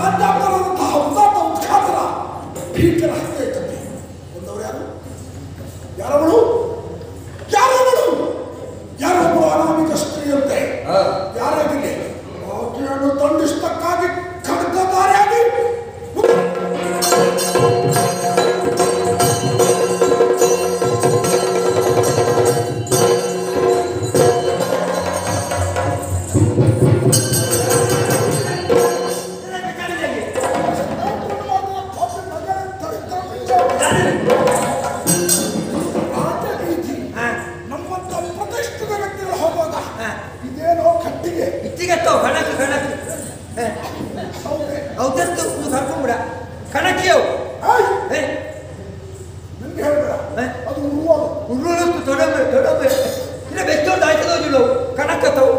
ರಾಜ್ಯಾಪರಾದಂತಹ ಉದಾತ್ತ ಉತ್ಖಾತರ ಭೀಕರ ಹತ್ಯೆ ಕಥೆ ಒಂದವರು ಯಾರು ಯಾರವಳು ಯಾರವಳು ಯಾರೊಬ್ಬಳು ಅನಾಮಿಕ ಸ್ತ್ರೀಯಂತೆ ಯಾರಾಗಿಲ್ಲ ಆಕೆಯನ್ನು ದಂಡಿಸತಕ್ಕಾಗಿ ಖಡ್ಗಧಾರಿಯಾಗಿ ಆತ ರೀತಿ ನಮ್ಮಂತ ಪ್ರತಿಷ್ಠಿತ ವ್ಯಕ್ತಿಗಳು ಹೋಗುವಾಗ ಇದೇನೋ ಕಟ್ಟಿಗೆ ಇತ್ತಿಗತ್ತೋ ಕಣಕ್ಕೆ ಕಣಕ್ಕೆ ಸೌದೆ ಅವತ್ತಷ್ಟು ಒಂದು ಕರ್ಕೊಂಬಿಡ ಕಣಕ್ಕಿಯವು ಏಯ್! ನಿನ್ಗೆ ಹೇಳ್ಬೇಡ ಹೇ? ಅದು ಉರುವಾಗ ಉರುಳತ್ತು ತೊಡಂಬೆ ತೊಡಂಬೆ ಇಲ್ಲ ಬೆಚ್ಚೋದು ಆಯ್ತದೋದಿಲ್ಲ ಕಣಕ್ಕತ್ತವು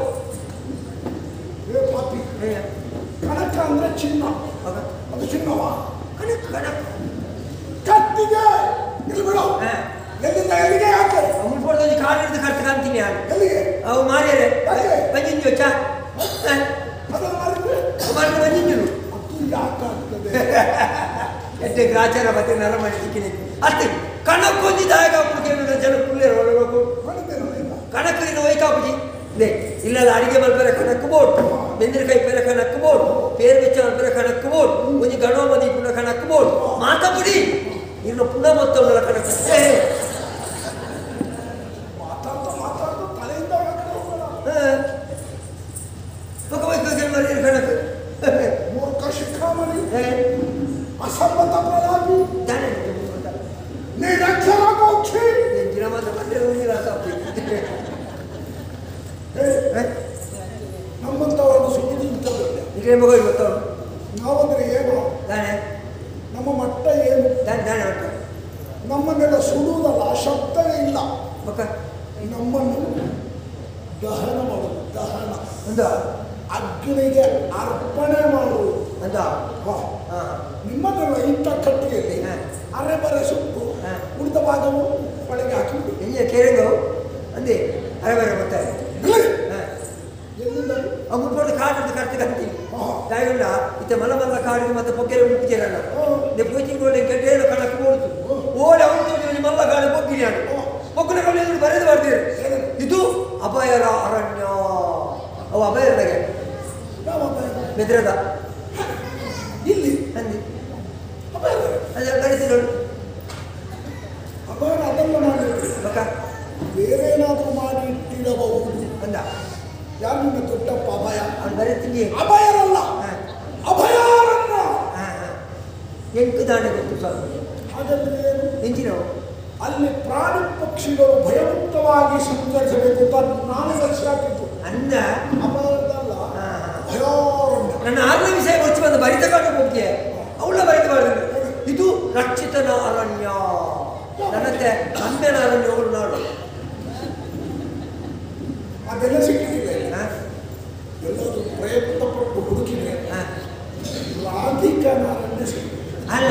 ಏ ಪಾಪಿ ಕಣಕ ಅಂದ್ರೆ ಚಿನ್ನ ಅದು ಚಿನ್ನವ ಕಣಕ್ ಕಣಕ್ ಕತ್ತಿಗೆ ಇಲ್ಲಿ ಬಿಡು ಹಾ. ಎಲ್ಲಿಂದ ಎಲ್ಲಿಗೆ ಯಾಕೆ ಅಮೂಲ್ ಪೋಡ್ದು ಕಾಲು ಹಿಡಿದು ಕರ್ತ ಕಾಣ್ತೀನಿ ನಾನು ಎಲ್ಲಿಗೆ ಅವು ಮಾರ್ಯಾರೆ ಯಾಕೆ? ಬಂಜಿಂಜು ಚಾ ಅದನ್ನು ಮಾಡಿದ್ರೆ ಮಾರಿ ಬಂಜಿಂಜರು ಅದು ಯಾಕಾಗ್ತದೆ ಎಡ್ಡೆ ಗ್ರಾಚಾರ ಮತ್ತೆ ನರ ಮಾಡಿ ಸಿಕ್ಕಿನಿ ಅಷ್ಟೇ ಕಣಕ್ಕೊಂದಿದಾಗ ಮುಗಿಯನ್ನು ಜನ ಕುಳ್ಳೇರು ಹೊರಬೇಕು ಮಾಡಿದ್ದೇನೋ ಇಲ್ಲ ಕಣಕ್ಕಿನ ವೈಕಾಪುಜಿ ದೇ ಇಲ್ಲದ ಅಡಿಗೆ ಮಲ್ಪರೆ ಕಣಕ್ಕು ಬೋಡ್ ಬೆಂದಿನಕಾಯಿ ಪೆರೆ ಕಣಕ್ಕು ಬೋಡ್ ಪೇರು ಬೆಚ್ಚ ಮಲ್ಪರೆ ಕಣಕ್ಕು ಬೋಡ್ ಒಂಜಿ ಗಣೋ ಮದಿ ಪುನಃ ಕಣಕ್ಕು ಬೋಡ್ ಮಾತಾಪುಡಿ ಇನ್ನು ಪುನಃ ಮೊತ್ತವಲ್ಲ ಕಣಕ್ಕು ಏ, ಮಾತಾಡ್ತಾ ಮಾತಾಡ್ತಾ ತಲೆಯಿಂದ ಯಾಕೆ ಹೋಗಲ್ಲ? ಏ. ಪಕ್ಕ ವೈಕೋಗಿ ಮರಿ ಕಣಕ್ಕು ಮೂರ್ಖ ಶಿಖಾಮಣಿ ಏ, ಅಸಂಬದ್ಧ ಪ್ರಲಾಪಿ ಜಾನೆ ಇದೆ ಗೊತ್ತಾ? ನಿರಕ್ಷರ ಮೋಕ್ಷಿ ಏ, ದಿನ ಮಾತ್ರ ಬಂದ್ರೆ ಒಂದಿನ ಸಾಕು. ಏ, ಏ, ನಮ್ಮಂತವರನ್ನು ಸುಮ್ಮನೆ ಇಂಥದ್ದು ಈಗ ಮಗು ಗೊತ್ತವನು ನಾವಂದ್ರೆ ಏನು ದಾನೆ ನಮ್ಮ ಮಟ್ಟ ಏನು ದಾನೆ ದಾನೆ ಉಂಟು ನಮ್ಮನ್ನೆಲ್ಲ ಸುಡುವುದಲ್ಲ ಆ ಶಬ್ದವೇ ಇಲ್ಲ ಪಕ್ಕ ನಮ್ಮನ್ನು ದಹನ ಮಾಡುವುದು ದಹನ ಒಂದ ಅಗ್ನಿಗೆ ಅರ್ಪಣೆ ಮಾಡುವುದು ಒಂದ ವಾ. ಹಾ ನಿಮ್ಮನ್ನೆಲ್ಲ ಇಂಥ ಕಟ್ಟಿಗೆಯಲ್ಲಿ ಹ. ಅರೆ ಬರೆ ಸುಟ್ಟು ಹ. ಉಳಿದ ಭಾಗವು ಒಳಗೆ ಹಾಕಿಬಿಡಿ ಎಲ್ಲಿ ಕೇಳಿಂಗು ಅಂದೆ ಅರೆ ಬೇರೆ ಗೊತ್ತಾರೆ ಎಲ್ಲಿಂದ ಅವ್ನು ಪೋಡು ಕಾಡು ಕರ್ತಿ ಕತ್ತಿ ಹಾ. ದಾಯುಂಡ ಇತ್ತ ಮಲ ಮಲ್ಲ ಕಾಡಿಗೆ ಮತ್ತೆ ಪೊಕ್ಕೆರೆ ಮುಟ್ಟಿದ್ದೀರಲ್ಲ ಹಾ. ನೆ ಪೂಚಿಂಗ್ ಗೋಡೆ ಕೆಟ್ಟೇನು ಕಣಕ್ಕೆ ಓಡಿತು ಓಡಿ ಅವನು ಮಲ್ಲ ಕಾಡು ಪೊಕ್ಕಿನಿ ನಾನು ಹಾ. ಪೊಕ್ಕನ ಕಡೆ ಬರೆದು ಮಾಡ್ತೀರಿ ಇದು ಅಭಯರ ಅರಣ್ಯ ಅವು ಅಭಯರದಾಗೆ ಯಾವ ಅಪಾಯ? ಬೆದ್ರದ ಇಲ್ಲಿ ಅಂದಿ ಅಪಾಯ ಅದೇ ಕಳಿಸಿ ನೋಡು ಅಪಾಯ ಅದನ್ನು ಮಾಡಿರ್ತೀವಿ ಪಕ್ಕ ಬೇರೆ ಏನಾದರೂ ಮಾಡಿ ಇಟ್ಟಿರಬಹುದು ಅಂದ ಯಾರು ನಿನ್ನ ದೊಡ್ಡಪ್ಪ ಅಭಯ ಅವ್ನು ಬರೀತೀನಿ ಅಭಯರಲ್ಲ ಹಾ. ಅಭಯಾರಣ್ಯ ಹಾಂ ಹಾಂ ಎಂಟು ದಾಣೆ ಗೊತ್ತು ಸ್ವಾಮಿ ಹಾಗಾದ್ರೆ ಏನು ಎಂಚಿನವು ಅಲ್ಲಿ ಪ್ರಾಣಿ ಪಕ್ಷಿಗಳು ಭಯಮುಕ್ತವಾಗಿ ಸಂಚರಿಸಬೇಕು ಅಂತ ನಾನು ಲಕ್ಷ ಹಾಕಿದ್ದು ಅಂದ ಅಭಯದಲ್ಲ ಹಾ. ಭಯಾರಣ್ಯ ನನ್ನ ಆರನೇ ವಿಷಯ ಗೊತ್ತು ಬಂದು ಬರಿತ ಕಾಡು ಹೋಗ್ತೀಯ ಅವಳ ಬರಿತ ಮಾಡಿದ್ರು ಇದು ರಕ್ಷಿತನ ಅರಣ್ಯ ನನ್ನತ್ತೆ ಅಂಬೆನ ಅರಣ್ಯ ಅವಳು ನಾಡು ಅದೆಲ್ಲ ಸಿಕ್ಕಿಲ್ಲ ಹಾ? ಎಲ್ಲರೂ ಪ್ರಯತ್ನ ಪಟ್ಟು ಹುಡುಕಿದ್ರೆ ಹಾ. ರಾಧಿಕನ ಅರಣ್ಯ ಸಿಕ್ಕಿದೆ ಅಲ್ಲ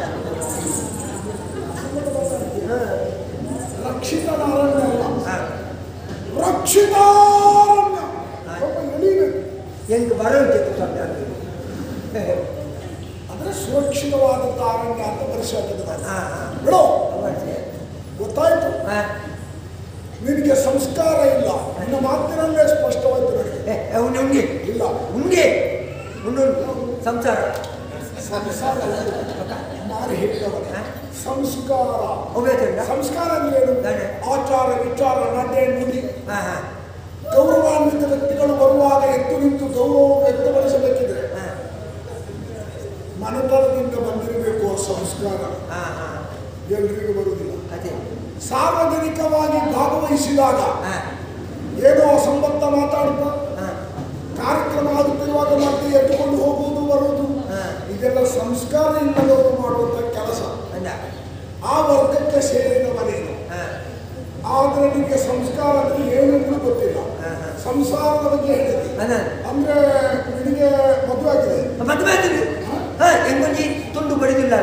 ಹಾ. ರಕ್ಷಿತನ ಅರಣ್ಯ ಅಲ್ಲ ಹಾ. ರಕ್ಷಿತಾರಣ್ಯ ಸ್ವಲ್ಪ ಎಳಿಬೇಕು ಎಂಟು ಬರೋಕೆ ಸ್ವಾಮಿ ಅದು. ಅಂದ್ರೆ ಸುರಕ್ಷಿತವಾದಂಥ ಅರಣ್ಯ ಅಂತ ಪರಿಶೋಧನೆ ಹಾ, ಹಾ. ಬಿಡು ಅವತ್ತೆ. ಗೊತ್ತಾಯ್ತು ಹಾ. ನಿನಗೆ ಸಂಸ್ಕಾರ ಇಲ್ಲ ನಿನ್ನ ಮಾತಿನಲ್ಲೇ ಸ್ಪಷ್ಟವಾಯ್ತು ನನಗೆ ಏ, ಅವ್ನು ಉಂಗೆ ಇಲ್ಲ ಉಂಗೆ ಉಂಡು ಸಂಸಾರ ಸಂಸ್ಕಾರ ಮಾರಿ ಹಿಡಿದವನೇ ಹಾ? ಸಂಸ್ಕಾರ ಅವ್ಯಾತ ಸಂಸ್ಕಾರ ಅಂದ್ರೆ ಏನು ನಾನೇ. ಆಚಾರ ವಿಚಾರ ನಡೆ ನುಡಿ ಹಾ ಹಾ ಗೌರವಾನ್ವಿತ ವ್ಯಕ್ತಿಗಳು ಬರುವಾಗ ಎದ್ದು ನಿಂತು ಗೌರವ ವ್ಯಕ್ತಪಡಿಸಬೇಕಿದ್ರೆ ಹಾ ಮನತನದಿಂದ ಬಂದಿರಬೇಕು ಆ ಸಂಸ್ಕಾರ ಹಾ ಹಾ ಎಲ್ರಿಗೂ ಬರುವುದಿಲ್ಲ ಅದೇ ಸಾರ್ವಜನಿಕವಾಗಿ ಭಾಗವಹಿಸಿದಾಗ ಹಾ ಏನೋ ಅಸಂಬದ್ಧ ಮಾತಾಡ್ತಾ ಹಾ ಕಾರ್ಯಕ್ರಮ ಆಗುತ್ತಿರುವಾಗ ಮತ್ತೆ ಎದ್ದುಕೊಂಡು ಹೋಗುವುದು ಬರುವುದು ಹಾ. ಇದೆಲ್ಲ ಸಂಸ್ಕಾರ ಇಲ್ಲದವರು ಮಾಡುವಂಥ ಕೆಲಸ ಅಂದ ಆ ವರ್ಗಕ್ಕೆ ಸೇರಿದವನೇನು ಹಾ ಆದ್ರೆ ನಿಮಗೆ ಸಂಸ್ಕಾರ ಅಂದ್ರೆ ಏನೆಂದು ಗೊತ್ತಿಲ್ಲ ಹಾ, ಹಾ. ಸಂಸಾರದ ಬಗ್ಗೆ ಹೇಳಿದೆ ಅದ ಅಂದ್ರೆ ನಿನಗೆ ಮದುವೆ ಆಗಿದೆ ಮತ್ತೆ ಮಾಡ್ತೀವಿ ಹಾ ಹೆಂಗೊಂಜಿ ತುಂಡು ಬಡಿದಿಲ್ಲ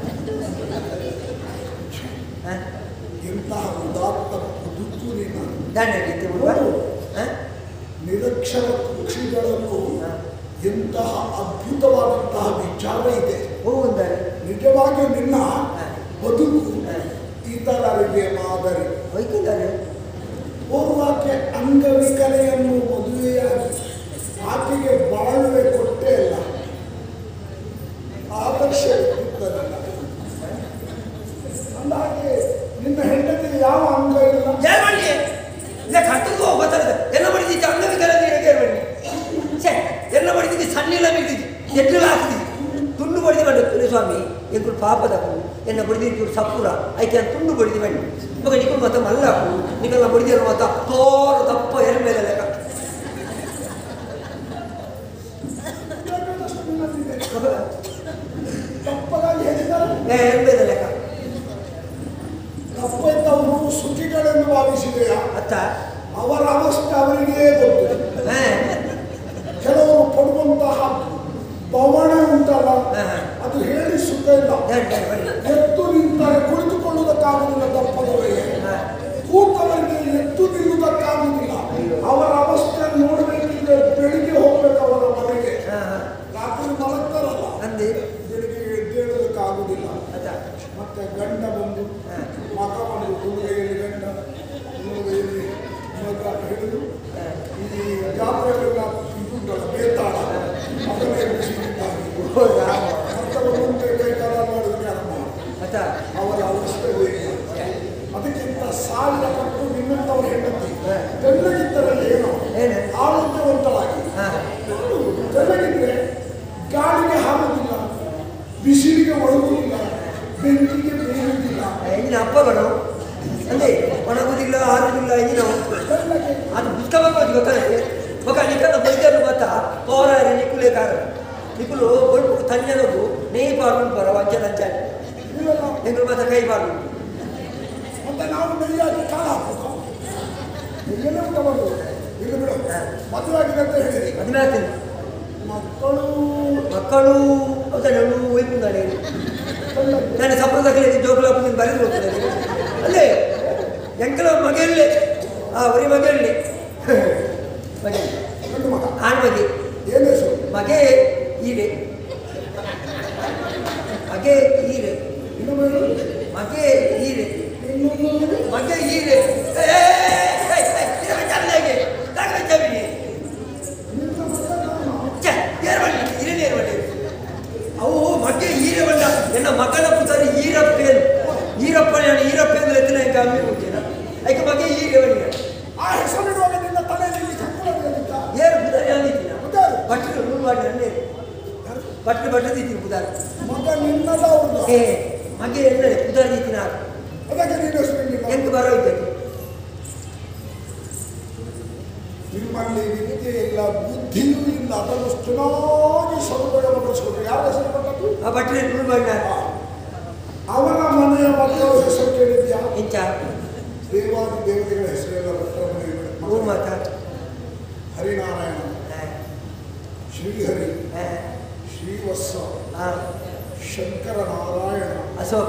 ಹಾ ಇಂತಹ ಉದಾತ್ತ ಬದುಕು ನೀನು ದಾಂಡೆ ರೀತಿ ಬಿಡುವ ಹಾ ನಿರಕ್ಷರ ಪಕ್ಷಿಗಳನ್ನು ಹಾ. ಎಂತಹ ಅದ್ಭುತವಾದಂತಹ ವಿಚಾರ ಇದೆ ಹೋಗುಂದಾರೆ ನಿಜವಾಗಿ ನಿನ್ನ ಬದುಕು ಇತರರಿಗೆ ಮಾದರಿ ಹೋಯ್ತಿದ್ದಾರೆ ಪೂರ್ವಕ್ಕೆ ಅಂಗವಿಕಲೆಯನ್ನು ಮದುವೆಯಾಗಿ ಆಕೆಗೆ ಬಾಳುವೆ ಕೊಟ್ಟೇ ಇಲ್ಲ ಆದರ್ಶ ಇರುತ್ತದಲ್ಲ ಅಂದಾಗೆ ನಿನ್ನ ಹೆಂಡತಿಗೆ ಯಾವ ಅಂಗ ಇಲ್ಲ ಏನ್ ಮಾಡಿ ಇಲ್ಲ ಕಟ್ಟುಕೋ ಗೊತ್ತಾಗದ ಎಲ್ಲ ಮಾಡಿದ್ದು ಅಂಗವಿಕಲ ಏನ್ ಮಾಡಿ ಛೇ ಎಲ್ಲ ಮಾಡಿದ್ದು ಸಣ್ಣಿಲ್ಲ ಬಿಡ್ತಿದ್ದಿ ಎಟ್ಟಿಲ್ಲ ಹಾಕ್ತಿದ್ದಿ ತುಂಡು ಬಡಿದು ಬಂದ ತುಳಿ ಸ್ವಾಮಿ ಎಂಕುಳು ಪಾಪದ ಎನ್ನ ಬಡಿದಿದ್ದು ಸಪುರ ಐತೆ ಅಂತ ತುಂಡು ಬಡಿದು ಬನ್ನಿ ಮಗ ನಿಕ್ಕಳು ಮತ್ತೆ ಮಲ್ಲಾಕು ನಿಕ್ಕಲ್ಲ ಬಡಿದಿರೋ ಮತ್ತ ತೋರ ದಪ್ಪ ಎರ ಮೇಲೆ ಲೆಕ್ಕ ಬೇಕಾದಷ್ಟು ನಿನ್ನಲ್ಲಿದೆ. ತಪ್ಪಗಾಗಿ ಹೇಳಿದ್ದಾರೆ ಏ ಎರ ಮೇಲೆ ಲೆಕ್ಕ ತಪ್ಪೆದ್ದವರು ಸುಖಿಗಳೆಂದು ಭಾವಿಸಿದೆಯಾ ಅತ್ತ ಅವರ ಅವಸ್ಥೆ ಅವರಿಗೇ ಗೊತ್ತು ಹಾ ಕೆಲವರು ಪಡುವಂತಹ ಬವಣೆ ಉಂಟಲ್ಲ ಹಾ. ಅದು ಹೇಳಿ ಸುಖ ಇಲ್ಲ ಡ್ಯಾಡ್ ಡ್ಯಾಡ್ ಬನ್ನಿ ಎತ್ತು ನಿಂತರೆ ಕುಳಿತುಕೊಳ್ಳುವುದಕ್ಕಾಗುವುದಿಲ್ಲ ದಪ್ಪದವರಿಗೆ ಹಾ. ಕೂತವರಿಗೆ ಎತ್ತು ನಿಲ್ಲುವುದಕ್ಕಾಗುವುದಿಲ್ಲ ಅವರ ಅವಸ್ಥೆ ನೋಡಬೇಕಿದ್ರೆ ಬೆಳಿಗ್ಗೆ ಹೋಗ್ಬೇಕು ಅವರ ಮನೆಗೆ ಹಾ ಹಾ ರಾತ್ರಿ ಮಲಗ್ತಾರಲ್ಲ ಅಂದಿ ಬೆಳಿಗ್ಗೆ ಎದ್ದೇಳೋದಕ್ಕಾಗುವುದಿಲ್ಲ ಅತ್ತ ಮತ್ತೆ ಗಂಡ ಬಂದು ಹಾ. ಮಗ ಬಂದು ಹುಡುಗೆಯಲ್ಲಿ ಗಂಡ ಹುಡುಗೆಯಲ್ಲಿ ಮಗ ಹಿಡಿದು ಈ ಜಾತ್ರೆಗಳೆಲ್ಲ ಇದುಂಟಲ್ಲ ಬೇತಾಳ ಅದನ್ನೇ ಬಿಸಿಲಿದ್ದಾಗಿ ಹೌದಾ ಮತ್ತೆ ಮುಂದೆ ಕೈಕಾಲ ಮಾಡೋದಕ್ಕೆ ಆರಂಭ ಅತ್ತ ಅವರ ಅವಸ್ಥೆ ಬೇಕು ಅದಕ್ಕಿಂತ ಸಾವಿರ ಪಟ್ಟು ನಿನ್ನಂತವ್ರ ಹೆಂಡತಿ ಹಾ. ತೆಳ್ಳಗಿದ್ದರೆ ಏನು ಏನು? ಆರೋಗ್ಯವಂತರಾಗಿ ಹಾ ತೆಳ್ಳಗಿದ್ರೆ ಗಾಳಿಗೆ ಹಾರುವುದಿಲ್ಲ ಬಿಸಿಲಿಗೆ ಒಣಗುವುದಿಲ್ಲ ಬೆಂಕಿಗೆ ಬೇಯುವುದಿಲ್ಲ ಎಂಜಿನ ಅಪ್ಪಗಳು ಅಂದ್ರೆ ಒಣಗುದಿಲ್ಲ ಹಾರುದಿಲ್ಲ ಎಂಜಿನ ತೆಳ್ಳಗೆ ಅದು ಪುಸ್ತಕ ಬಗ್ಗೆ ಗೊತ್ತಾಗುತ್ತೆ ఒక నికల బయలు మత పోరారి నికులే కారు నికులు బొల్పు తన్యనకు నెయ్యి పాడు పర వంచనంచాలి ಇವೆಲ್ಲ ಎಂಗಳು ಮತ ಕೈ ಪಾಡು ಮತ್ತೆ ನಾವು ನೆಯ್ಯಾಗಿ ಕಾಲ ಹಾಕೋದು ಎಲ್ಲ ಊಟ ಮಾಡೋದು ಇಲ್ಲಿ ಬಿಡು ಮದುವೆ ಆಗಿದೆ ಅಂತ ಹೇಳಿರಿ ಮದುವೆ ಆಗ್ತೀನಿ ಮಕ್ಕಳು ಮಕ್ಕಳು ಹೌದಾ ನಾನು ಒಯ್ಕೊಂಡಾನೆ ತೆಳ್ಳಗೆ ನಾನು ಸಂಪ್ರದಾಯಕ್ಕೆ ಜೋಗುಲಾಪ ಬರೆದು ಹೋಗ್ತೇನೆ ಅಲ್ಲೇ ಎಂಕಲ ಮಗೆಯಲ್ಲೇ ಆ ಒರಿ ಮಗೆಯಲ್ಲೇ ಮಗೆ ಗಂಡು ಮಗ ಆಣ್ ಮಗೆ ಏನು ಹೆಸರು ಮಗೆ ಈರೆ ಮಗೆ ಈರೆ ಇನ್ನೊಮ್ಮೆ ಹೇಳು. ಮಗೆ ಈರೆ ಇನ್ನೊಂದು ಮಗೆ ಈರೆ ಏ, ಏ, ಏ, ಏ, ಇರ ಚಲ್ಲೆಗೆ, ತಗೋ ಜಮೀನಿ. ನಿನ್ನ ಮಗ ನಾನು. ಛೆ, ಏರ್ ಬನ್ನಿ, ಇರೇನು ಏರ್ ಬನ್ನಿ. ಅವು ಮಗೆ ಈರೆ ಬಂದ ಎನ್ನ ಮಗಳ ಪುತ್ರಿ ಈರಪ್ಪೇನು ಈರಪ್ಪ ನಾನು ಈರಪ್ಪ ಅಂದ್ರೆ ಎತ್ತಿನ ಕಮ್ಮಿ ಹೋಗ್ತೀನ ಐಕ ಮಗೆ ಈರೆ ಬನ್ನಿ ಆ ಹೆಸರಿಡುವಾಗ ನಿನ್ನ ತಲೆಯಲ್ಲಿ ಇಲ್ಲಿ ಕಪ್ಪಳದಿದ್ದ ಏರು ಪುದಾರಿ ಅಲ್ಲಿದ್ದೀನ ಪುದಾರಿ? ಬಟ್ಟಲು ನೂರು ಮಾಡಿ ನನ್ನೇ ಬಟ್ಟಲು ಬಟ್ಟಲು ಇದ್ದೀನಿ ಪುದಾರಿ ಮಗ ನಿನ್ನದ ಅವ್ರದ್ದು ಏ ಮಗೆ ಎಣ್ಣೆ ಪುದಾರಿ ಇದ್ದೀನಿ ಅದಕ್ಕೆ ನೀನು ಹೆಸರಿಲ್ಲ ಎಂಟು ಬರೋ ಇದ್ದಕ್ಕೆ ನಿಮ್ಮಲ್ಲಿ ವಿದ್ಯೆ ಇಲ್ಲ ಬುದ್ಧಿಯೂ ಇಲ್ಲ ಅದನ್ನು ಚೆನ್ನಾಗಿ ಸದುಪಯೋಗಪಡಿಸಬೇಕು ಯಾರ ಹೆಸರು ಕೊಟ್ಟದ್ದು ಆ ಬಟ್ಟಲು ನೂರು ಮಾಡಿ ನಾನು ಅವನ ಮನೆಯ ಮಕ್ಕಳ ಹೆಸರು ಕೇಳಿದ್ಯಾ ಎಂಚ ದೇವಾದಿ ದೇವತೆಗಳ ಹೆಸರೆಲ್ಲ ಭಟ್ರ ಮನೆಯ ಮೂರು ಮಕ್ಕಳು. ಮಾತ ಹರಿನಾರಾಯಣ ಶ್ರೀಹರಿ ಶ್ರೀವತ್ಸ ಶಂಕರ ನಾರಾಯಣ ಅಶೋಕ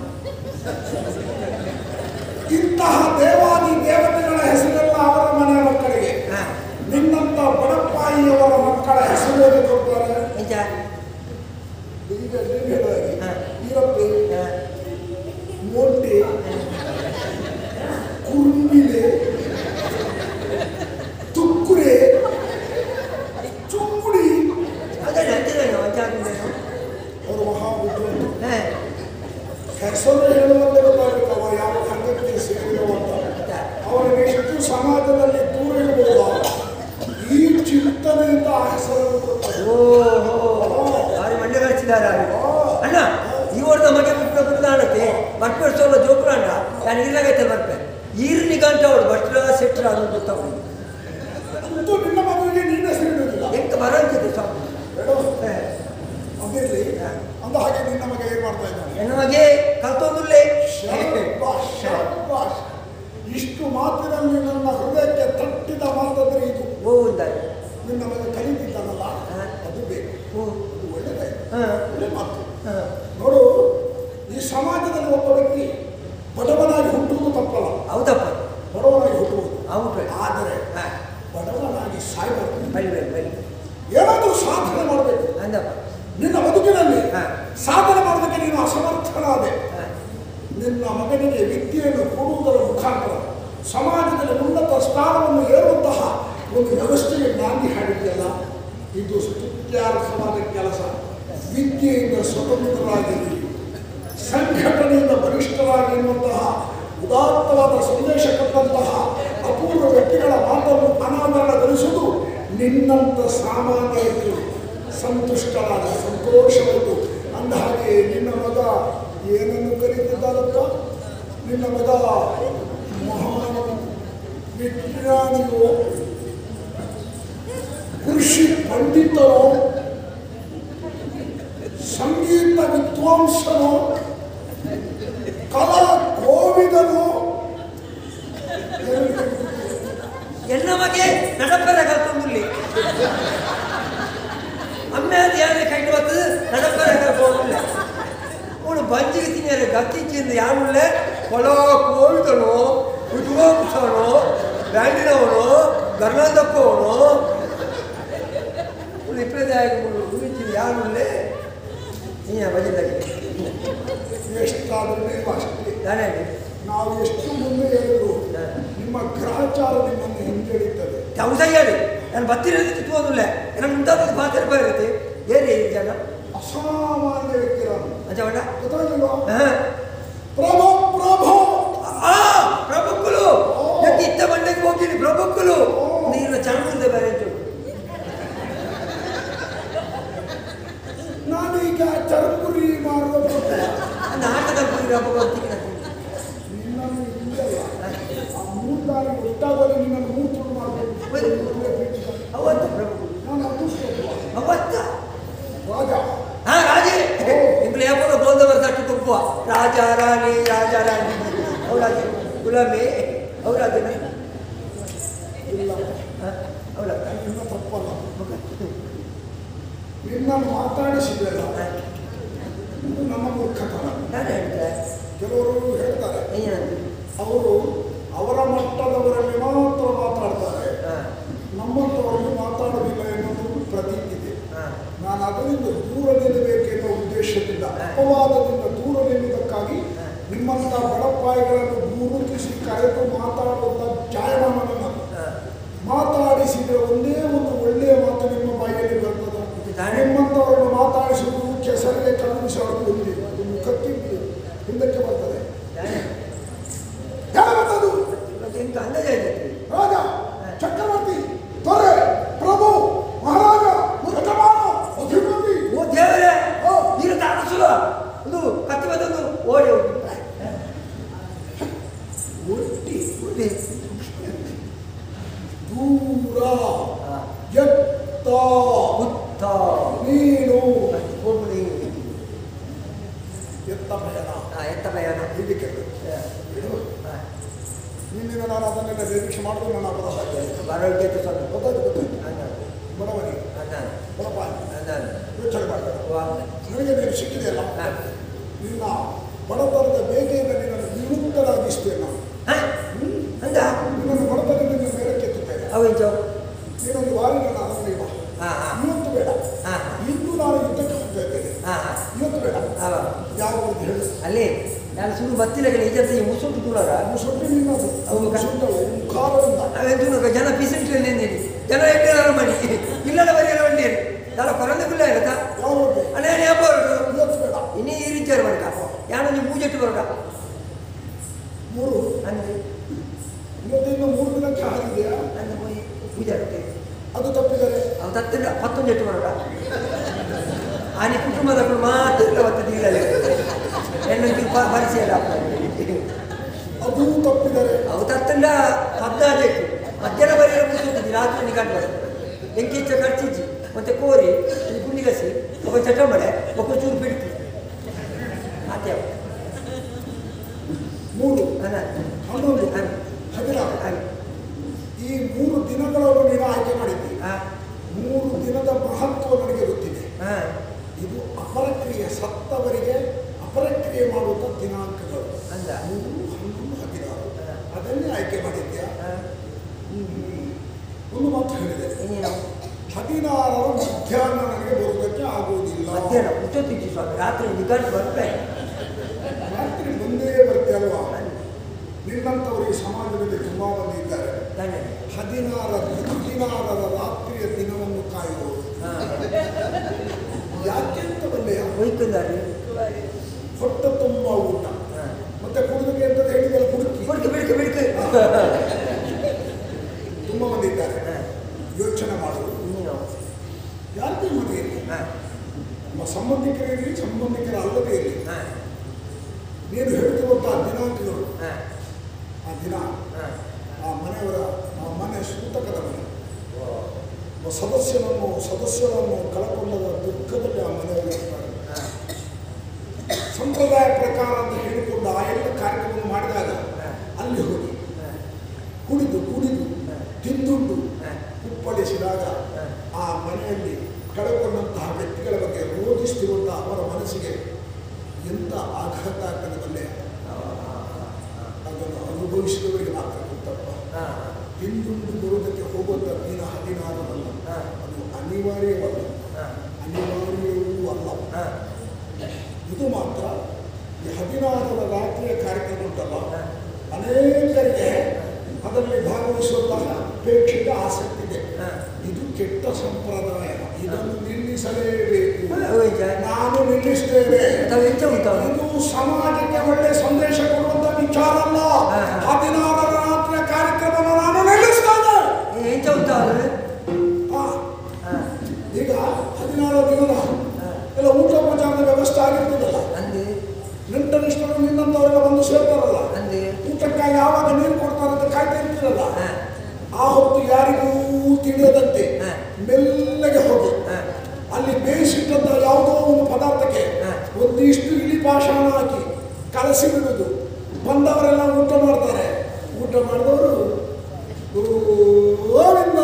ಇಂತಹ ದೇವಾದಿ ದೇವತೆಗಳ ಹೆಸರೆಲ್ಲ ಅವರ ಮನೆಯ ಮಕ್ಕಳಿಗೆ ಹಾ. ನಿನ್ನಂತ ಬಡಪಾಯಿಯವರ ಮಕ್ಕಳ ಹೆಸರು ಹೇಗೆ ಕೊಡ್ತಾರೆ ಎಂಚ ಈಗ ನೀನು ಹೇಳಿದಾಗೆ ಹಾ. ಈರಪ್ಪೆ ಹಾ. ಮೋಟೆ ಕುರುಂಬಿಲೆ ತುಕ್ಕುರೆ ಚುಂಗುಡಿ ಅದೇ ಅಂತಿದ್ದೇನೆ ಅಂಚ ಆಗಿದ್ದೇನೆ ಅವರು ಮಹಾಬುದ್ಧಿವಂತರು ಹಾ ಹೆಸರು ಹೇಳುವಂತೆ ಗೊತ್ತಾಗುತ್ತೆ ಅವ ಯಾವ ಸಂಗತಿಗೆ ಸೇರಿದವ ಅಂತ ಅವರಿಗೆ ಎಷ್ಟು ಸಮಾಜದಲ್ಲಿ ದೂರ ಇರಬಹುದು ಈ ಚಿಂತನೆಯಿಂದ ಆ ಹೆಸರನ್ನು ಕೊಡ್ತಾರೆ ಓಹೋ ಭಾರಿ ಮಂಡ್ಯ ಕಳಿಸಿದ್ದಾರೆ ಅಣ್ಣ ಈ ವರ್ಷ ಮಗೆ ಬಿಟ್ಟು ಬಿಡದಾಣಕ್ಕೆ ಬರ್ಪೆ ಸೋಲ ಜೋಕುಲಾಂಡ ನಾನು ಇಲ್ಲಾಗೈತೆ ಬರ್ಪೆ ಈರ್ನಿ ಗಂಟೆ ಅವಳು ಭಟ್ರ ಸೆಟ್ರ ಅದು ಗೊತ್ತಾಗ ಅಂತೂ ನಿನ್ನ ಮಗುವಿಗೆ ನೀನು ಹೆಸರು ಇಡುವುದಿಲ್ಲ ಎಂತ ಬರಂತಿದೆ ಸ್ವಾಮಿ ಬೇಡ ಅದಿರಲಿ ಅಂದ ಹಾಗೆ ನಿನ್ನ ಮಗ ಏನ್ ಮಾಡ್ತಾ ಇದ್ದಾನೆ ಹೆಣ್ಣು ಮಗೆ ಕಲ್ತೊಂದುಲ್ಲೇ ಶಾಬಾಷ್, ಶಾಬಾಷ್. ಇಷ್ಟು ಮಾತಿನಲ್ಲಿ ನನ್ನ ಹೃದಯಕ್ಕೆ ತಟ್ಟಿದ ಮಾತಾದ್ರೆ ಇದು ಓ ಅಂದಾರೆ ನಿನ್ನ ಮಗ ಕಲಿತಿದ್ದಾನಲ್ಲ ಹಾ. ಅದು ಬೇಕು ಓ ಅದು ಒಳ್ಳೆದೇ ಹಾ ಒಳ್ಳೆ ಮಾತು ಹಾ ನೋಡು ಈ ಸಮಾಜದಲ್ಲಿ ಒಬ್ಬ ವ್ಯಕ್ತಿ ಬಡವನಾಗಿ ಹುಟ್ಟುವುದು ತಪ್ಪಲ್ಲ ಹೌದಪ್ಪ ಬಡವನಾಗಿ ಹುಟ್ಟುವುದು ಹೌದು ಆದರೆ ಹಾ ಬಡವನಾಗಿ ಸಾಯ್ಬಾರ್ದು ಬಳಿ ಬಳಿ ಬಳಿ ಏನಾದರೂ ಸಾಧನೆ ಮಾಡಬೇಕು ಅಂದ ಎಂದಪ್ಪ ನಿನ್ನ ಬದುಕಿನಲ್ಲಿ ಹಾ. ಸಾಧನೆ ಮಾಡೋದಕ್ಕೆ ನೀನು ಅಸಮರ್ಥನಾದೆ ಹಾ. ನಿನ್ನ ಮಗನಿಗೆ ವಿದ್ಯೆಯನ್ನು ಕೊಡುವುದರ ಮುಖಾಂತರ ಸಮಾಜದಲ್ಲಿ ಉನ್ನತ ಸ್ಥಾನವನ್ನು ಏರುವಂತಹ ಒಂದು ವ್ಯವಸ್ಥೆಗೆ ನಾಂದಿ ಹಾಡಿದೆಯಲ್ಲ ಇದು ಸ್ತುತ್ಯಾರ್ಹವಾದ ಕೆಲಸ ವಿದ್ಯೆಯಿಂದ ಸ್ವತಂತ್ರರಾಗಿರಿ ಸಂಘಟನೆಯಿಂದ ಬಲಿಷ್ಠರಾಗಿ ಎನ್ನುವಂತಹ ಉದಾತ್ತವಾದ ಸಂದೇಶ ಕೊಟ್ಟಂತಹ ಅಪೂರ್ವ ವ್ಯಕ್ತಿಗಳ ಮಾತನ್ನು ಅನಾವರಣಗೊಳಿಸುವುದು ನಿನ್ನಂತ ಸಾಮಾನ್ಯರಿಗೆ ಸಂತುಷ್ಟರಾದ ಸಂತೋಷವಾಯಿತು ಅಂದ ಹಾಗೆ ನಿನ್ನ ಮಗ ಏನನ್ನು ಕರೀತಿದ್ದಾರಪ್ಪ ನಿನ್ನ ಮಗ ಮಹಾನ್ ವಿಜ್ಞಾನಿಯೋ ಕೃಷಿ ಪಂಡಿತರೋ ಸಂಗೀತ ವಿದ್ವಾಂಸನೋ ಕಲಾ ಕೋವಿದನೋ ಎನ್ನ ಮಗೆ ನಡಪರ ಕಲ್ಪೊಂದುಲ್ಲಿ ಅಮ್ಮೆ ಅದು ಯಾರೇ ಕೈಟ್ ಬತ್ತು ನಡಪರ ಕಲ್ಪೊಂದುಲ್ಲ ಅವನು ಬಂಜಿಗೆ ತಿನ್ನಿಯಾರೆ ಗತ್ತಿಚ್ಚಿಂದ ಯಾನುಳ್ಳೆ ಹೊಲ ಕೋವಿದನು ವಿದ್ವಾಂಸನು ಬ್ಯಾಂಡಿನವನು ಗರ್ನಾಂದಪ್ಪವನು ಅವನು ಇಪ್ಪದೇ ಆಗಿ ಗುರುಚಿನ ಯಾನುಳ್ಳೆ ನೀ ಭಜನೆಗೆ ಎಷ್ಟಾದರೂ ನೀವು ಅಷ್ಟೇ ನಾನೇ ನಾವು ಎಷ್ಟು ಮುಂದೆ ಹೇಳಿದ್ರು ನಿಮ್ಮ ಗ್ರಹಚಾರ ನಿಮ್ಮನ್ನು ಹಿಂಜರಿತದೆ ಅವಸಾಗಿ ನಾನು ಬತ್ತಿರ ತಿತ್ತುವುದಿಲ್ಲ ನಾನು ಮುಂತಾದ ಮಾತಾಡಿ ಬರುತ್ತೆ ಏನೇ ಈ ಜನ ಅಸಾಮಾನ್ಯ ವ್ಯಕ್ತಿಗಳನ್ನು ಅಂಚವಣ್ಣ ಗೊತ್ತಾಗಿಲ್ವಾ ಹಾಂ ಪ್ರಭು ಪ್ರಭು ಆ ಪ್ರಭುಕ್ಕುಲು ಯಾಕೆ ಇತ್ತ ಮಂಡಕ್ಕೆ ಹೋಗಿನಿ ಪ್ರಭುಕ್ಕುಲು ನೀನು ಚಾಮುಂದ ಬೇರೆ ಅಂಚು ನಾನೀಗ ಚರ್ಪುರಿ ಮಾಡುವ ಪ್ರಭು. ನಾಟದ ಪೂರ ಬರ್ತೀನಿ ನಿನ್ನನ್ನು ಇಲ್ಲಲ್ಲ ಆ ಮೂರು ದಾರಿ ಗೊತ್ತಾಗಲಿ ನಿನ್ನನ್ನು ಮೂರು ತುಂಡು ಮಾಡಬೇಕು ಅವತ್ತ ಪ್ರಭು ನಾನು ಅದೃಷ್ಟ ಅವತ್ತ ರಾಜ ಹಾ ರಾಜೇ ನಿಮ್ಗೆ ಯಾಪನ ಗೋಂದ ಬರ್ಸಟ್ಟು ತುಪ್ಪುವ ರಾಜ ರಾಣಿ ರಾಜ ರಾಣಿ ಅವರಾಜ ಗುಲಾಮಿ ಅವರಾಜನ ಇಲ್ಲ ಅವಳ ನಿನ್ನ ತಪ್ಪಲ್ಲ ನಿನ್ನನ್ನು ಮಾತಾಡಿಸಿದೆಲ್ಲ ಇದು ನಮ್ಮ ಮೂರ್ಖತನ ನಾನು ಹೇಳ್ತೆ ಕೆಲವರು ಹೇಳ್ತಾರೆ ಏನಂತ ಅವರು ಅವರ ಮಟ್ಟದವರಲ್ಲಿ ಮಾತ್ರ ಮಾತಾಡ್ತಾರೆ ಹಾಂ ನಮ್ಮಂಥವರಲ್ಲಿ ಮಾತಾಡೋದಿಲ್ಲ ಎನ್ನುವುದು ಪ್ರತೀತಿ ಇದೆ ಹಾಂ ನಾನು ಅದರಿಂದ ದೂರ ನಿಲ್ಲಬೇಕೆನ್ನುವ ಉದ್ದೇಶದಿಂದ ಅಪವಾದದಿಂದ ದೂರ ನಿಲ್ಲುವುದಕ್ಕಾಗಿ ನಿಮ್ಮಂಥ ಬಡಪಾಯಿಗಳನ್ನು ಗುರುತಿಸಿ ಕರೆದು ಮಾತಾಡುವಂಥ ಜಾಯಮಾನ ನನ್ನದು ಹಾಂ ಮಾತಾಡಿಸಿದರೆ ಒಂದೇ ಒಂದು ಒಳ್ಳೆಯ ಮಾತು ನಿಮ್ಮ ಬಾಯಲ್ಲಿ ಬರ್ತದೆ ತಾನೇ. ನಿಮ್ಮಂಥವರನ್ನು ಮಾತಾಡಿಸುವುದು ಕೆಸರಿಗೆ ಕಳುಹಿಸೋದು ಒಂದೇ ಅದು ಮುಖಕ್ಕೆ ಹಿಂದಕ್ಕೆ ಬರ್ತದೆ ಯಾವತ್ತದು ಮತ್ತೆ ಎಂತ ಅಂದಾಜು ಹೇಳ್ತೈತಿ ರಾಜ ಚಕ್ರವರ್ತಿ ದೊರೆ ಪ್ರಭು ಮಹಾರಾಜ ಯಜಮಾನ ಅಧಿಪತಿ ಓ ದೇವರೇ ಓ. ನೀನು ತಾರಸುಲ ಒಂದು ಕತ್ತಿ ಬಂದೊಂದು ಓಡಿ ಹೋಗಿ ಒಟ್ಟಿ ಒಟ್ಟಿ ದೂರ ಹಾ. ಎತ್ತ ಹುತ್ತ ನೀನು ಹೋಗ್ಬಿಡಿ ಎತ್ತ ಭಯಣ ಹಾಂ ಎತ್ತ ಭಯನ ಇದಕ್ಕೆ ಇದು ನಿನ್ನಿಂದ ನಾನು ಅದನ್ನೆಲ್ಲ ನಿರೀಕ್ಷೆ ಮಾಡಿದ್ರೆ ನಾನು ಅಪರಾಧ ಆಗ್ತೇನೆ ಬರೋಕ್ಕೆ ಸ್ವಲ್ಪ ಗೊತ್ತಾಯ್ತು ಗೊತ್ತಾಯ್ತು ಅನ್ನ ಬಡವನಿಗೆ ಅನ್ನ ಬಡಪ ಅನ್ನ ಯೋಚನೆ ಮಾಡಬೇಡ ವಾ ನನಗೆ ನೀನು ಸಿಕ್ಕಿದೆಯಲ್ಲ ಹಾಂ ನಿನ್ನ ಬಡತನದ ಬೇಗೆಯಿಂದ ನಿನ್ನನ್ನು ವಿಮುಕ್ತರಾಗಿಸ್ತೇನೆ ನಾನು ಹಾಂ ಅಂದ ನಿನ್ನನ್ನು ಬಡತನದಿಂದ ಮೇಲಕ್ಕೆ ಎತ್ತುತ್ತೇನೆ ಅವೇಂಚು ನೀನೊಂದು ವಾರ ನನ್ನ ಅರಮನೆ ಬಾ ಹಾಂ ಹಾಂ ಇವತ್ತು ಬೇಡ ಹಾಂ ಹಾಂ ಇಂದು ನಾನು ಯುದ್ಧಕ್ಕೆ ಹೋಗ್ತಾ ಇದ್ದೇನೆ ಹಾಂ ಹಾಂ ಇವತ್ತು ಬೇಡ ಅವ ಯಾವ ಒಂದು ಹೇಳು ಅಲ್ಲಿ ನಾನು ಸುಳ್ಳು ಬತ್ತಿಲ್ಲ ನಿಜತೆ ಮುಸುಂಟು ದೂರ ಮುಸುಂಟು ನಿನ್ನದು ಹೌದು. ಮುಸುಂಟವು ಮುಖಾರದಿಂದ ಅವೆಂತೂ ಜನ ಪೀಸೆಂಟ್ರಿ ನಿಂದಿನಿ ಜನ ಎಟ್ಟಿದಾರ ಮಾಡಿ ಇಲ್ಲದ ಬರೀ ಬಂಡಿ ನಾನು ಕೊರಂದಕ್ಕಲ್ಲ ಇರತ್ತಾ ಯಾವ ಒಂದು ಅನೇ ನೇಪರು ಇವತ್ತು ಬೇಡ ಇನ್ನೇ ಈ ರೀತಿ ಬರಕ ಯಾನು ನೀವು ಮೂಜೆಟ್ಟು ಬರೋಡ ಮೂರು ಅಂದ್ರೆ ಇವತ್ತಿಂದ ಮೂರು ದಿನಕ್ಕೆ ಹಾರಿದೆಯಾ ನನ್ನ ಹೋಗಿ ಪೂಜೆ ಇರುತ್ತೆ ಅದು ತಪ್ಪಿದರೆ ಅವು ತತ್ತಿಲ್ಲ ಹತ್ತೊಂದು ಎಟ್ಟು ಬರೋಡ ಆನೆ ಕುಟುಂಬದ ಮಾತ್ರ ಇಲ್ಲ ಒತ್ತು ದಿಲ್ಲಲ್ಲಿ ಹೆಣ್ಣು ಪರಿಚಯ ಅದು ತಪ್ಪಿದರೆ ಅವು ತತ್ತಿಲ್ಲ ಹದಿನಾರು ಎಟ್ಟು ಮಧ್ಯಾಹ್ನ ಬರೀ ಮುಗಿಸುತ್ತದೆ ರಾತ್ರಿ ನಿಗಂಟು ಬರ್ತದೆ ಬೆಂಕಿ ಹೆಚ್ಚ ಖರ್ಚಿಜ್ಜಿ ಮತ್ತೆ ಕೋರಿ ಒಂದು ಗುಂಡಿಗಸಿ ಒಬ್ಬ ಚಟಂಬಡೆ ಒಬ್ಬ ಚೂರು ಬಿಡ್ತು ಅದೇ ಮೂರು ಅನ್ನ ಹನ್ನೊಂದು ಅನ್ನ ಹದಿನಾರು ಅನ್ನ ಈ ಮೂರು ದಿನಗಳನ್ನು ನೀನು ಆಯ್ಕೆ ಮಾಡಿದ್ದೀವಿ ಹಾಂ ಮೂರು ದಿನದ ಮಹತ್ವ ನನಗೆ ಗೊತ್ತಿದೆ ಹಾಂ ಇದು ಅಪರಕ್ರಿಯೆ ಸತ್ತವರಿಗೆ ಅಪರಕ್ರಿಯೆ ಮಾಡುವಂಥ ದಿನಾಂಕಗಳು ಅಂದ ಮೂರು ಹನ್ನೊಂದು ಹದಿನಾರು ಹಾ. ಅದನ್ನೇ ಆಯ್ಕೆ ಮಾಡಿದ್ಯಾ ಹಾಂ ಹ್ಮ್. ಒಂದು ಮಾತು ಹೇಳಿದೆ ಇನ್ನೇನು ಹದಿನಾರರ ಮಧ್ಯಾಹ್ನ ನನಗೆ ಬರುವುದಕ್ಕೆ ಆಗುವುದಿಲ್ಲ ಮಧ್ಯಾಹ್ನ ಮುಚ್ಚೊತ್ತಿದ್ದಿ ಸ್ವಾಮಿ ರಾತ್ರಿ ನಿಗಂಟು ಬರಬೇಕು ರಾತ್ರಿ ಮುಂದೆ ಬರ್ತೀಯಲ್ವಾ ನಿನ್ನಂಥವರಿಗೆ ಸಮಾಜದಲ್ಲಿ ತುಂಬಾ ಮಂದಿ ಇದ್ದಾರೆ ತಾನೆ ಹದಿನಾರ ಹದಿನಾರರ ರಾತ್ರಿಯ ದಿನವನ್ನು ಕಾಯುವುದು ಯಾಕೆಂತ ಬಂದೆಯ ಹೋಯ್ಕೊಂಡಾರೆ ಹೊಟ್ಟೆ ತುಂಬ ಊಟ ಮತ್ತೆ ಕುಡಿದಕ್ಕೆ ಅಂತ ಹೇಳಿದರೆ ಕುಡುಕಿ ಬಿಡ್ಕೆ ಬಿಡ್ಕೆ ಬಿಡ್ಕೆ ತುಂಬ ಮಂದಿ ಇದ್ದಾರೆ ಯೋಚನೆ ಮಾಡುವುದು ನೀನು ಯಾರದೇ ಮನೆಯಲ್ಲಿ ಹಾಂ ನಮ್ಮ ಸಂಬಂಧಿಕರಿರಲಿ ಸಂಬಂಧಿಕರ ಅಲ್ಲದೇ ಇರಲಿ ಹಾಂ ನೀನು ಹೇಳ್ತಿರುವಂಥ ದಿನಾಂಕಗಳು ಹಾಂ ಆ ದಿನ ಹಾಂ ಆ ಮನೆಯವರ ಆ ಮನೆ ಸೂತಕದ ಮನೆ ಒಬ್ಬ ಸದಸ್ಯನನ್ನು ಸದಸ್ಯರನ್ನು ಕಳಕೊಂಡದ ದುಃಖದಲ್ಲಿ ಆ ಮನೆಯವರು ಇರ್ತಾರೆ ಹಾಂ ಸಂಪ್ರದಾಯ ಪ್ರಕಾರ ಅಂತ ಹೇಳಿಕೊಂಡು ಆ ಎಲ್ಲ ಕಾರ್ಯಕ್ರಮ ಮಾಡಿದಾಗ ಅಲ್ಲಿ ಹೋಗಿ ಹಾಂ ಕುಡಿದು ಕುಡಿದು ತಿಂದುಂಡು ಹಾಂ ಕುಪ್ಪಳಿಸಿದಾಗ ಆ ಮನೆಯಲ್ಲಿ ಕಳಕೊಂಡಂತಹ ವ್ಯಕ್ತಿಗಳ ಬಗ್ಗೆ ರೋಧಿಸ್ತಿರುವಂತಹ ಅವರ ಮನಸ್ಸಿಗೆ ಎಂಥ ಆಘಾತ ಆಗ್ತದೆ ಬಲ್ಲೆ ಅದನ್ನು ಅನುಭವಿಸಿದವರಿಗೆ ಮಾತ್ರ ಗೊತ್ತಪ್ಪ ಹಾಂ ಹಿಂದುಂಡು ಬರುವುದಕ್ಕೆ ಹೋಗುವಂಥ ದಿನ ಹದಿನಾರರಲ್ಲ ಹಾಂ ಅದು ಅನಿವಾರ್ಯವಲ್ಲ ಹಾಂ ಅನಿವಾರ್ಯವೂ ಅಲ್ಲ ಹಾಂ ಇದು ಮಾತ್ರ ಈ ಹದಿನಾರರ ರಾತ್ರಿಯ ಕಾರ್ಯಕ್ರಮ ಉಂಟಲ್ಲ ಹಾಂ. ಅನೇಕರಿಗೆ ಅದರಲ್ಲಿ ಭಾಗವಹಿಸುವಂತಹ ಅಪೇಕ್ಷಿತ ಆಸಕ್ತಿ ಇದೆ ಹಾಂ. ಇದು ಕೆಟ್ಟ ಸಂಪ್ರದಾಯ ಇದನ್ನು ನಿಲ್ಲಿಸಲೇಬೇಕು ಹೋಯ್ತಾ ನಾನು ನಿಲ್ಲಿಸ್ತೇನೆ ತಾವು ಎಂತ ಉಂಟು ಇದು ಸಮಾಜಕ್ಕೆ ಒಳ್ಳೆ ಸಂದೇಶ ಕೊಡುವಂತ ವಿಚಾರ ಅಲ್ಲ ಹಾ, ಹಾ. ಹದಿನಾರರ ರಾತ್ರಿಯ ಕಾರ್ಯಕ್ರಮ ನಾನು ನಿಲ್ಲಿಸ್ತೇನೆ ಎಂತ ಉಂಟು ಅವ್ರು ಹಾ. ಹಾಂ ಈಗ ಹದಿನಾರು ದಿನ ಎಲ್ಲ ಊಟ ಉಪಚಾರದ ವ್ಯವಸ್ಥೆ ಆಗಿರ್ತದಲ್ಲ ಅಂದೆ ನೆಂಟರಿಷ್ಟರು ನಿನ್ನಂತವರೆಲ್ಲ ಬಂದು ಸೇರ್ತಾರಲ್ಲ ಅಂದೆ ಊಟಕ್ಕಾಗಿ ಯಾವಾಗ ನೀರು ಕೊಡ್ತಾರೆ ಅಂತ ಕಾಯ್ತಾ ಇರ್ತೀರಲ್ಲ ಹಾಂ ಆ ಹೊತ್ತು ಯಾರಿಗೂ ತಿಳಿಯದಂತೆ ಹಾ. ಮೆಲ್ಲಗೆ ಹೋಗಿ ಹಾಂ ಅಲ್ಲಿ ಬೇಯಿಸಿಟ್ಟಂತ ಯಾವುದೋ ಒಂದು ಪದಾರ್ಥಕ್ಕೆ ಹಾ. ಒಂದಿಷ್ಟು ಇಲಿ ಪಾಷಾಣ ಹಾಕಿ ಕಲಸಿ ಬಿಡುವುದು ಬಂದವರೆಲ್ಲ ಊಟ ಮಾಡ್ತಾರೆ ಊಟ ಮಾಡಿದವರು ಗೋವಿಂದ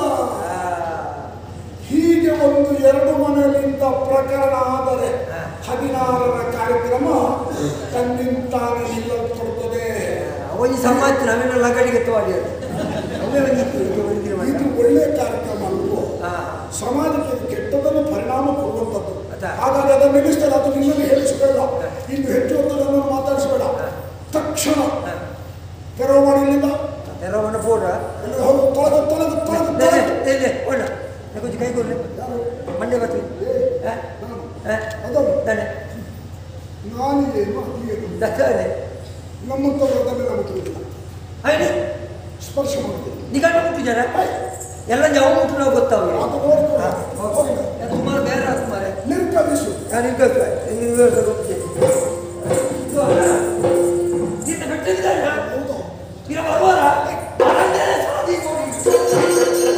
ಹೀಗೆ ಒಂದು ಎರಡು ಮನೆಯಲ್ಲಿಂದ ಪ್ರಕರಣ ಆದರೆ ಹಾ. ಹದಿನಾರರ ಕಾರ್ಯಕ್ರಮ ತನ್ನಿಂತಾನೆ ನಿಲ್ಲಲ್ಪಡುತ್ತದೆ ಅವನಿ ಸಮಾಜ ನಾವೇನೋ ಲಗಡಿಗೆ ತೋಡಿ ಅವೇ ಬಂದಿತ್ತು ಇದು ಬಂದಿರೋ ಇದು ಒಳ್ಳೆಯ ಕಾರ್ಯಕ್ರಮ ಅಲ್ವೋ ಹಾಂ ಸಮಾಜಕ್ಕೆ ಇದು ಕೆಟ್ಟದನ್ನು ಪರಿಣಾಮ ಕೊಡುವಂಥದ್ದು ಅದ. ಹಾಗಾಗಿ ಅದನ್ನು ನಿಲ್ಲಿಸ್ತಾರೆ ಅದು ನಿನ್ನನ್ನು ಹೇಳಿಸಬೇಡ ಇನ್ನು ಹೆಚ್ಚು ಹೊತ್ತು ನನ್ನನ್ನು ಮಾತಾಡಿಸಬೇಡ ಹಾ. ತಕ್ಷಣ ಹಾಂ ತೆರವು ಮಾಡಿ ಇಲ್ಲಿಂದ ತೆರವಣ್ಣ ಫೋಡ ಇಲ್ಲಿ ಹೋಗು ತೊಳೆದು ತೊಳೆದು ತೊಳೆದು ತೊಳೆದು ಒಳ್ಳೆ ಕೊಂಚ ಕೈ ಕೊಡ್ಲಿ ಯಾರು? ಮಂಡೆ ಬರ್ತೀವಿ ಏ, ನಾನು. ಅದನ್ನು ತಾನೆ ನಾನು ಏನು ಅದು ಏನು ದಕ್ಕನೆ ನಮ್ಮಂಥವ್ರು ಅದನ್ನೆಲ್ಲ ಮುಟ್ಟುವುದಿಲ್ಲ ಆಯ್ತು ಸ್ಪರ್ಶ ಮಾಡುವುದಿಲ್ಲ ನಿಗಂಡ ಮುಟ್ಟಿದ್ದಾರೆ ಎಲ್ಲ ಜಾವ ಮುಟ್ಟು ನಾವು ಗೊತ್ತಾವೆ ಅದು ನೋಡ್ಕೊಂಡು ಹೋಗಿಲ್ಲ. ಸುಮಾರು ಬೇರೆ ಸುಮಾರು ನಿರ್ಗಮಿಸು ನಾನು ಇರ್ಬೇಕು ಇರ್ಬೇಕು ಇದು ಅಲ್ಲ ನೀನು ಬಿಟ್ಟಿದ್ದಾರೆ ಹೌದು ಇರ ಬರುವಾರ ಆರಾಧ್ಯ ಸಾಧಿ ಕೊಡಿ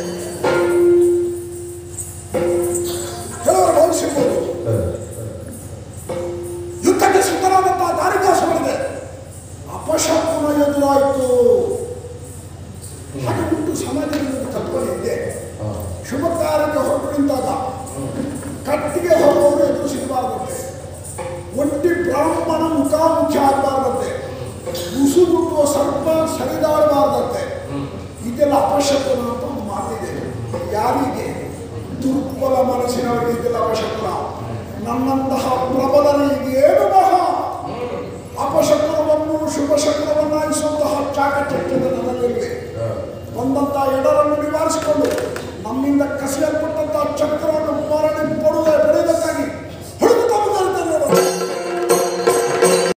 ಕೆಲವರು ಭಾವಿಸಿರ್ಬೋದು ಯುದ್ಧಕ್ಕೆ ಸಿದ್ಧರಾದಂತಹ ದಾರಿದಾಸಗಳಿದೆ ಅಪಶಕುನ ಎದುರಾಯಿತು ಹಾಗೆ ಉಂಟು ಸಮಾಜದಲ್ಲಿ ಒಂದು ಕಲ್ಪನೆ ಇದೆ ಶುಭ ಕಾರ್ಯಕ್ಕೆ ಹೊರಟು ನಿಂತಾಗ ಕಟ್ಟಿಗೆ ಹೊರವರು ಎದುರು ಸಿಗಬಾರ್ದಂತೆ ಒಂಟಿ ಬ್ರಾಹ್ಮಣ ಮುಖಾಮುಖಿ ಆಗಬಾರ್ದಂತೆ ಮುಸು ಮುಟ್ಟುವ ಸರ್ಪ ಸರಿದಾಡಬಾರ್ದಂತೆ ಇದೆಲ್ಲ ಅಪಶಕುನ ಅಂತ ಒಂದು ಮಾತಿದೆ ಯಾರಿಗೆ ದುರ್ಬಲ ಮನಸ್ಸಿನವರಿಗೆ ಇದೆಲ್ಲ ಅಪಶಕುನ ನನ್ನಂತಹ ಪ್ರಬಲರಿಗೆ ಏನು ಮಹಾ ಅಪಶಕುನವನ್ನು ಶುಭ ಶಕುನವನ್ನಾಗಿಸುವಂತಹ ಚಾಕಚಕ್ಯದ ನನ್ನಲ್ಲಿವೆ ಬಂದಂತಹ ಎಡರ